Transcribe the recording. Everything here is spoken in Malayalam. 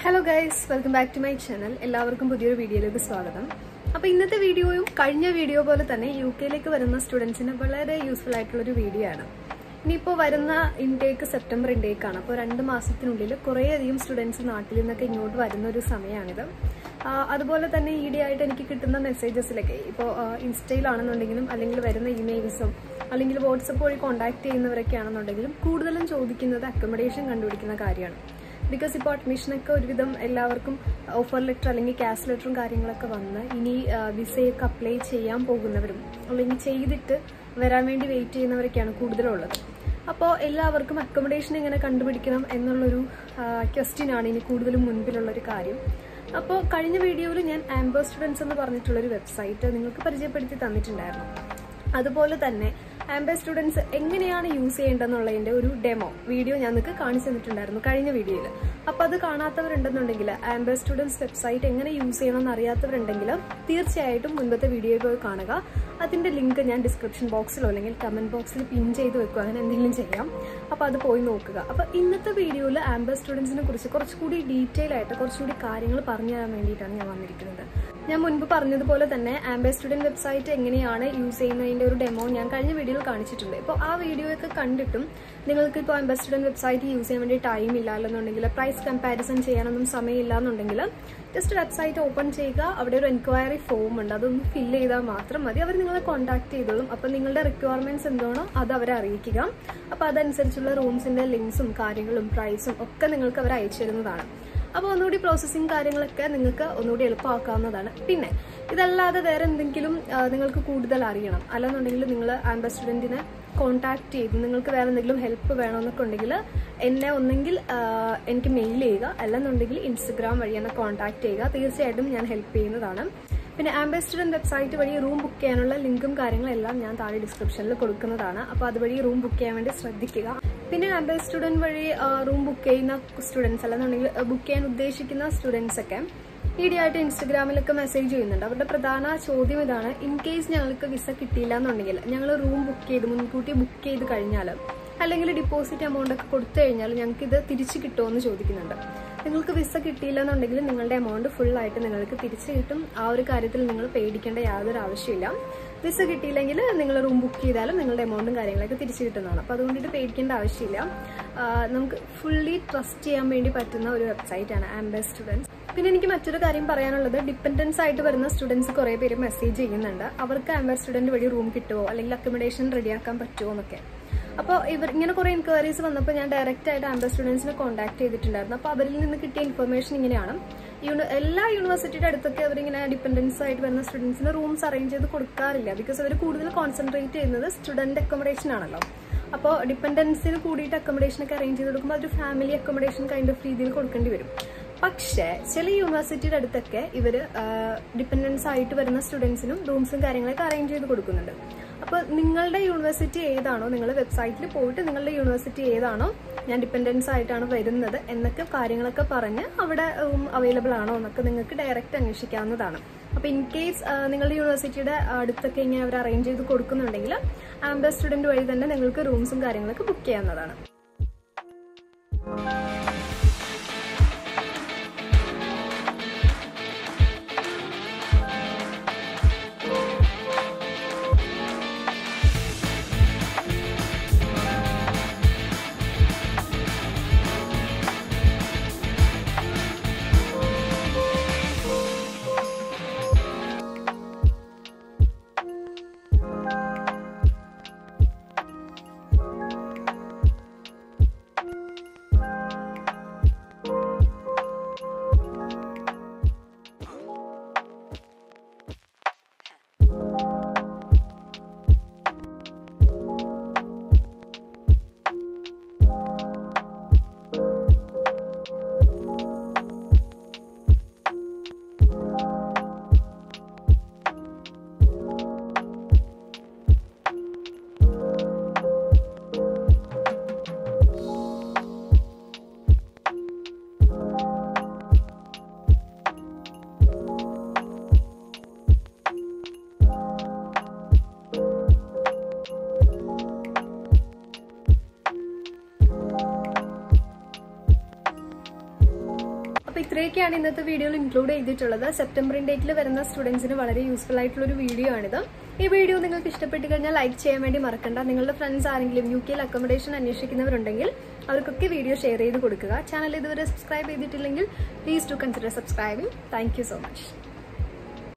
hello guys welcome back to my channel എല്ലാവർക്കും പുതിയൊരു വീഡിയോയിലേക്ക് സ്വാഗതം അപ്പോൾ ഇന്നത്തെ വീഡിയോയും കഴിഞ്ഞ വീഡിയോ പോലെ തന്നെ യു കെയിലേക്ക് വരുന്ന സ്റ്റുഡൻസിന് വളരെ യൂസ്ഫുൾ ആയിട്ടുള്ള ഒരു വീഡിയോ ആണ് ഇനിയിപ്പോൾ വരുന്ന ഇൻടേക്ക് സെപ്റ്റംബർ ഇൻടേക്ക് ആണ് അപ്പോൾ രണ്ട് മാസത്തിനുള്ളിൽ കുറേയധികം സ്റ്റുഡൻസ് നാട്ടിൽ നിന്നൊക്കെ ഇങ്ങോട്ട് വരുന്ന ഒരു സമയമാണിത് ആ, അതുപോലെ തന്നെ ഈയിടെയായിട്ട് എനിക്ക് കിട്ടുന്ന മെസ്സേജസിലൊക്കെ ഇപ്പോൾ ഇൻസ്റ്റയിലാണെന്നുണ്ടെങ്കിലും അല്ലെങ്കിൽ വരുന്ന ഇമെയിൽസും അല്ലെങ്കിൽ വാട്സപ്പ് വഴി കോൺടാക്ട് ചെയ്യുന്നവരൊക്കെ ആണെന്നുണ്ടെങ്കിലും കൂടുതലും ചോദിക്കുന്നത് അക്കോമഡേഷൻ കണ്ടുപിടിക്കുന്ന കാര്യമാണ് ബിക്കോസ് ഇപ്പോൾ അഡ്മിഷനൊക്കെ ഒരുവിധം എല്ലാവർക്കും ഓഫർ ലെറ്റർ അല്ലെങ്കിൽ ക്യാഷ് ലെറ്ററും കാര്യങ്ങളൊക്കെ വന്ന് ഇനി വിസയൊക്കെ അപ്ലൈ ചെയ്യാൻ പോകുന്നവരും അല്ലെങ്കിൽ ചെയ്തിട്ട് വരാൻ വേണ്ടി വെയിറ്റ് ചെയ്യുന്നവരൊക്കെയാണ് കൂടുതലുള്ളത് അപ്പോൾ എല്ലാവർക്കും അക്കോമഡേഷൻ എങ്ങനെ കണ്ടുപിടിക്കണം എന്നുള്ളൊരു ക്വസ്റ്റ്യൻ ആണ് ഇനി കൂടുതലും മുൻപിലുള്ളൊരു കാര്യം അപ്പോൾ കഴിഞ്ഞ വീഡിയോയിൽ ഞാൻ ആംബർ സ്റ്റുഡൻസ് എന്ന് പറഞ്ഞിട്ടുള്ളൊരു വെബ്സൈറ്റ് നിങ്ങൾക്ക് പരിചയപ്പെടുത്തി തന്നിട്ടുണ്ടായിരുന്നു അതുപോലെ തന്നെ ആംബർ സ്റ്റുഡൻസ് എങ്ങനെയാണ് യൂസ് ചെയ്യേണ്ടതെന്നുള്ളതിന്റെ ഒരു ഡെമോ വീഡിയോ ഞാൻ നിങ്ങൾക്ക് കാണിച്ചു തന്നിട്ടുണ്ടായിരുന്നു കഴിഞ്ഞ വീഡിയോയിൽ അപ്പോൾ അത് കാണാത്തവരുണ്ടെന്നുണ്ടെങ്കിൽ ആംബർ സ്റ്റുഡൻസ് വെബ്സൈറ്റ് എങ്ങനെ യൂസ് ചെയ്യണമെന്ന് അറിയാത്തവരുണ്ടെങ്കിൽ തീർച്ചയായിട്ടും മുൻപത്തെ വീഡിയോ പോയി കാണുക അതിന്റെ ലിങ്ക് ഞാൻ ഡിസ്ക്രിപ്ഷൻ ബോക്സിലോ അല്ലെങ്കിൽ കമന്റ് ബോക്സിൽ പിൻ ചെയ്ത് വെക്കുക അങ്ങനെ എന്തെങ്കിലും ചെയ്യാം അപ്പോൾ അത് പോയി നോക്കുക അപ്പോൾ ഇന്നത്തെ വീഡിയോയിൽ ആംബർ സ്റ്റുഡൻസിനെ കുറിച്ച് കുറച്ചുകൂടി ഡീറ്റെയിൽ ആയിട്ട് കുറച്ചുകൂടി കാര്യങ്ങൾ പറഞ്ഞു തരാൻ വേണ്ടിയിട്ടാണ് ഞാൻ വന്നിരിക്കുന്നത് ഞാൻ മുൻപ് പറഞ്ഞതുപോലെ തന്നെ ആംബർ സ്റ്റുഡൻറ് വെബ്സൈറ്റ് എങ്ങനെയാണ് യൂസ് ചെയ്യുന്നതിന്റെ ഒരു ഡെമോ ഞാൻ കഴിഞ്ഞ വീഡിയോയിൽ കാണിച്ചിട്ടുണ്ട് ഇപ്പോൾ ആ വീഡിയോ ഒക്കെ കണ്ടിട്ടും നിങ്ങൾക്ക് ഇപ്പോൾ ആംബർ സ്റ്റുഡൻറ് വെബ്സൈറ്റ് യൂസ് ചെയ്യാൻ വേണ്ടി ടൈം ഇല്ല എന്നുണ്ടെങ്കിൽ പ്രൈസ് കമ്പാരിസൺ ചെയ്യാനൊന്നും സമയമില്ല എന്നുണ്ടെങ്കിൽ ജസ്റ്റ് വെബ്സൈറ്റ് ഓപ്പൺ ചെയ്യുക അവിടെ ഒരു എൻക്വയറി ഫോം ഉണ്ട് അതൊന്ന് ഫില്ല് ചെയ്താൽ മാത്രം മതി അവർ നിങ്ങളെ കോൺടാക്ട് ചെയ്തോളും അപ്പം നിങ്ങളുടെ റിക്വയർമെന്റ്സ് എന്താണോ അത് അവരെ അറിയിക്കുക അപ്പോൾ അതനുസരിച്ചുള്ള റൂംസിന്റെ ലിങ്ക്സും കാര്യങ്ങളും പ്രൈസും ഒക്കെ നിങ്ങൾക്ക് അവർ അയച്ചു തരുന്നതാണ് അപ്പോൾ ഒന്നുകൂടി പ്രോസസ്സിങ് കാര്യങ്ങളൊക്കെ നിങ്ങൾക്ക് ഒന്നുകൂടി എളുപ്പമാക്കാവുന്നതാണ് പിന്നെ ഇതല്ലാതെ വേറെ എന്തെങ്കിലും ആ, നിങ്ങൾക്ക് കൂടുതൽ അറിയണം അല്ലെന്നുണ്ടെങ്കിൽ നിങ്ങൾ ആംബർ സ്റ്റുഡൻറ്റിനെ കോൺടാക്ട് ചെയ്ത് നിങ്ങൾക്ക് വേറെ എന്തെങ്കിലും ഹെൽപ്പ് വേണമെന്നൊക്കെ ഉണ്ടെങ്കിൽ എന്നെ ഒന്നെങ്കിൽ ആ, എനിക്ക് മെയിൽ ചെയ്യുക അല്ലെന്നുണ്ടെങ്കിൽ ഇൻസ്റ്റഗ്രാം വഴി എന്നെ കോൺടാക്ട് ചെയ്യുക തീർച്ചയായിട്ടും ഞാൻ ഹെൽപ്പ് ചെയ്യുന്നതാണ് പിന്നെ ആംബർ സ്റ്റുഡൻറ്റ് വെബ്സൈറ്റ് വഴി റൂം ബുക്ക് ചെയ്യാനുള്ള ലിങ്കും കാര്യങ്ങളും എല്ലാം ഞാൻ താഴെ ഡിസ്ക്രിപ്ഷനിൽ കൊടുക്കുന്നതാണ് അപ്പോൾ അതുവഴി റൂം ബുക്ക് ചെയ്യാൻ വേണ്ടി ശ്രദ്ധിക്കുക പിന്നെ ആംബർ സ്റ്റുഡൻറ്റ് വഴി റൂം ബുക്ക് ചെയ്യുന്ന സ്റ്റുഡൻസ് അല്ലെന്നുണ്ടെങ്കിൽ ബുക്ക് ചെയ്യാൻ ഉദ്ദേശിക്കുന്ന സ്റ്റുഡൻസ് ഒക്കെ ഈയിടെയായിട്ട് ഇൻസ്റ്റഗ്രാമിലൊക്കെ മെസ്സേജ് ചെയ്യുന്നുണ്ട് അവരുടെ പ്രധാന ചോദ്യം ഇതാണ് ഇൻ കേസ് ഞങ്ങൾക്ക് വിസ കിട്ടിയില്ല എന്നുണ്ടെങ്കിൽ ഞങ്ങൾ റൂം ബുക്ക് ചെയ്ത് മുൻകൂട്ടി ബുക്ക് ചെയ്ത് കഴിഞ്ഞാൽ അല്ലെങ്കിൽ ഡിപ്പോസിറ്റ് എമൗണ്ട് ഒക്കെ കൊടുത്തു കഴിഞ്ഞാൽ ഞങ്ങൾക്ക് ഇത് തിരിച്ചു കിട്ടുമോ എന്ന് ചോദിക്കുന്നുണ്ട് നിങ്ങൾക്ക് വിസ കിട്ടിയില്ല എന്നുണ്ടെങ്കിൽ നിങ്ങളുടെ എമൗണ്ട് ഫുൾ ആയിട്ട് നിങ്ങൾക്ക് തിരിച്ചു കിട്ടും ആ ഒരു കാര്യത്തിൽ നിങ്ങൾ പേടിക്കേണ്ട യാതൊരു ആവശ്യമില്ല വിസ കിട്ടിയില്ലെങ്കിൽ നിങ്ങൾ റൂം ബുക്ക് ചെയ്താലും നിങ്ങളുടെ എമൗണ്ടും കാര്യങ്ങളൊക്കെ തിരിച്ചു കിട്ടുന്നതാണ് അപ്പോൾ അതുകൊണ്ടിട്ട് പേടിക്കേണ്ട ആവശ്യമില്ല ആ, നമുക്ക് ഫുള്ളി ട്രസ്റ്റ് ചെയ്യാൻ വേണ്ടി പറ്റുന്ന ഒരു വെബ്സൈറ്റ് ആണ് ആംബർ സ്റ്റുഡൻസ് പിന്നെ എനിക്ക് മറ്റൊരു കാര്യം പറയാനുള്ളത് ഡിപ്പെൻഡൻസ് ആയിട്ട് വരുന്ന സ്റ്റുഡൻസ് കുറേ പേര് മെസ്സേജ് ചെയ്യുന്നുണ്ട് അവർക്ക് ആംബർ സ്റ്റുഡന്റ് വഴി റൂം കിട്ടുമോ അല്ലെങ്കിൽ അക്കോമഡേഷൻ റെഡിയാക്കാൻ പറ്റുമോ എന്നൊക്കെ അപ്പോൾ ഇവർ ഇങ്ങനെ കുറേ എൻക്വയറീസ് വന്നപ്പോൾ ഞാൻ ഡയറക്റ്റ് ആയിട്ട് ആംബർ സ്റ്റുഡൻസിനെ കോൺടാക്ട് ചെയ്തിട്ടുണ്ടായിരുന്നു അപ്പോൾ അവരിൽ നിന്ന് കിട്ടിയ ഇൻഫർമേഷൻ ഇങ്ങനെയാണ് യൂണി എല്ലാ യൂണിവേഴ്സിറ്റിയുടെ അടുത്തൊക്കെ അവരിങ്ങനെ ഡിപ്പെൻഡൻസ് ആയിട്ട് വരുന്ന സ്റ്റുഡൻസിന് റൂംസ് അറേഞ്ച് ചെയ്ത് കൊടുക്കാറില്ല ബിക്കോസ് അവർ കൂടുതൽ കോൺസെൻട്രേറ്റ് ചെയ്യുന്നത് സ്റ്റുഡന്റ് അക്കോമഡേഷൻ ആണല്ലോ അപ്പോൾ ഡിപ്പെൻഡൻസിന് കൂടിയിട്ട് അക്കോമഡേഷൻ ഒക്കെ അറേഞ്ച് ചെയ്ത് കൊടുക്കുമ്പോൾ അതൊരു ഫാമിലി അക്കോമഡേഷൻ കൈൻഡ് ഓഫ് രീതിയിൽ കൊടുക്കേണ്ടി വരും പക്ഷേ ചില യൂണിവേഴ്സിറ്റിയുടെ അടുത്തൊക്കെ ഇവർ ഡിപ്പെൻഡൻസ് ആയിട്ട് വരുന്ന സ്റ്റുഡൻസിനും റൂംസും കാര്യങ്ങളൊക്കെ അറേഞ്ച് ചെയ്ത് കൊടുക്കുന്നുണ്ട് അപ്പോൾ നിങ്ങളുടെ യൂണിവേഴ്സിറ്റി ഏതാണോ നിങ്ങൾ വെബ്സൈറ്റിൽ പോയിട്ട് നിങ്ങളുടെ യൂണിവേഴ്സിറ്റി ഏതാണോ ഞാൻ ഡിപ്പെൻഡൻസ് ആയിട്ടാണ് വരുന്നത് എന്നൊക്കെ കാര്യങ്ങളൊക്കെ പറഞ്ഞ് അവിടെ റൂം അവൈലബിൾ ആണോ എന്നൊക്കെ നിങ്ങൾക്ക് ഡയറക്റ്റ് അന്വേഷിക്കാവുന്നതാണ് അപ്പോൾ ഇൻ കേസ് നിങ്ങളുടെ യൂണിവേഴ്സിറ്റിയുടെ അടുത്തൊക്കെ ഇങ്ങനെ അവർ അറേഞ്ച് ചെയ്ത് കൊടുക്കുന്നുണ്ടെങ്കിൽ ആംബർ സ്റ്റുഡൻറ്റ് വഴി തന്നെ നിങ്ങൾക്ക് റൂംസും കാര്യങ്ങളൊക്കെ ബുക്ക് ചെയ്യാവുന്നതാണ് അപ്പോൾ ഇത്രയൊക്കെയാണ് ഇന്നത്തെ വീഡിയോയിൽ ഇൻക്ലൂഡ് ചെയ്തിട്ടുള്ളത് സെപ്റ്റംബർ ഇൻടേക്കിൽ വരുന്ന സ്റ്റുഡൻസിന് വളരെ യൂസ്ഫുൾ ആയിട്ടുള്ള ഒരു വീഡിയോ ആണിത് ഈ വീഡിയോ നിങ്ങൾക്ക് ഇഷ്ടപ്പെട്ട് കഴിഞ്ഞാൽ ലൈക്ക് ചെയ്യാൻ വേണ്ടി മറക്കണ്ട നിങ്ങളുടെ ഫ്രണ്ട്സ് ആരെങ്കിലും യു കെയിൽ അക്കോമഡേഷൻ അന്വേഷിക്കുന്നവരുണ്ടെങ്കിൽ അവർക്കൊക്കെ വീഡിയോ ഷെയർ ചെയ്ത് കൊടുക്കുക ചാനൽ ഇതുവരെ സബ്സ്ക്രൈബ് ചെയ്തിട്ടില്ലെങ്കിൽ please to consider subscribing thank you so much